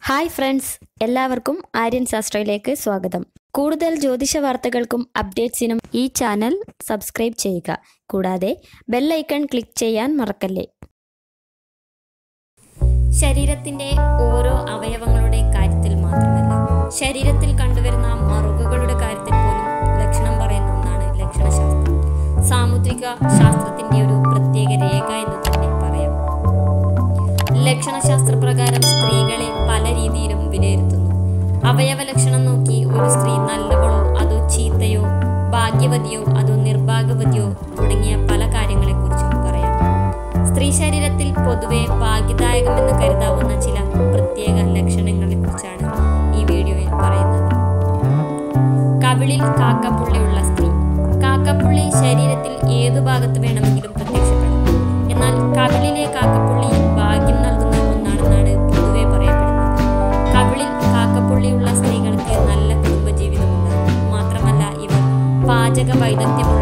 hi friends എല്ലാവർക്കും ആര്യൻ ശാസ്ത്രയിലേക്ക് സ്വാഗതം കൂടുതൽ ജ്യോതിഷ വാർത്തകൾക്കും അപ്ഡേറ്റ്സിനും ഈ ചാനൽ സബ്സ്ക്രൈബ് ചെയ്യുക കൂടാതെ ബെല്ലൈക്കൺ ക്ലിക്ക് ചെയ്യാൻ മറക്കല്ലേ ശരീരത്തിന്റെ ഓരോ അവയവങ്ങളുടെ കാര്യത്തിൽ മാത്രമല്ല ശരീരത്തിൽ കണ്ടുവരുന്ന മറുകുകളുടെ കാര്യത്തിൽ പോലും ലക്ഷണം പറയുന്ന ഒന്നാണ് ലക്ഷണശാസ്ത്രം സാമുദ്രിക ശാസ്ത്രത്തിന്റെ ഒരു പ്രത്യേക രേഖ എന്ന് തന്നെ പറയാം ലക്ഷണശാസ്ത്ര പ്രകാരം സ്ത്രീകളെ പല രീതിയിലും വിലയിരുത്തുന്നു അവയവ ലക്ഷണം നോക്കി ഒരു സ്ത്രീ നല്ലവളോ അതോ ചീത്തയോ ഭാഗ്യവതിയോ അതോ നിർഭാഗ്യവതിയോ തുടങ്ങിയ പല കാര്യങ്ങളെക്കുറിച്ചും പറയാം സ്ത്രീ ശരീരത്തിൽ പൊതുവെ ഭാഗ്യദായകമെന്ന് കരുതാവുന്ന ചില പ്രത്യേക ലക്ഷണങ്ങളെക്കുറിച്ചാണ് ഈ വീഡിയോയിൽ പറയുന്നത് കവിളിൽ കാക്കപ്പുള്ളിയുള്ള സ്ത്രീ കാക്കപ്പുള്ളി ശരീരത്തിൽ ഏതു ഭാഗത്ത് വേണമെങ്കിലും പ്രത്യക്ഷപ്പെടാം എന്നാൽ കവിളിലെ കാക്കപ്പുള്ളി ഭാഗ്യം നൽകുന്ന ഒന്നാണെന്നാണ് പൊതുവെ പറയപ്പെടുന്നത് കവിളിൽ കാക്കപ്പുള്ളിയുള്ള സ്ത്രീകൾക്ക് നല്ല കുടുംബജീവിതമുണ്ടാകും മാത്രമല്ല ഇവർ പാചക വൈദഗ്ധ്യമുള്ള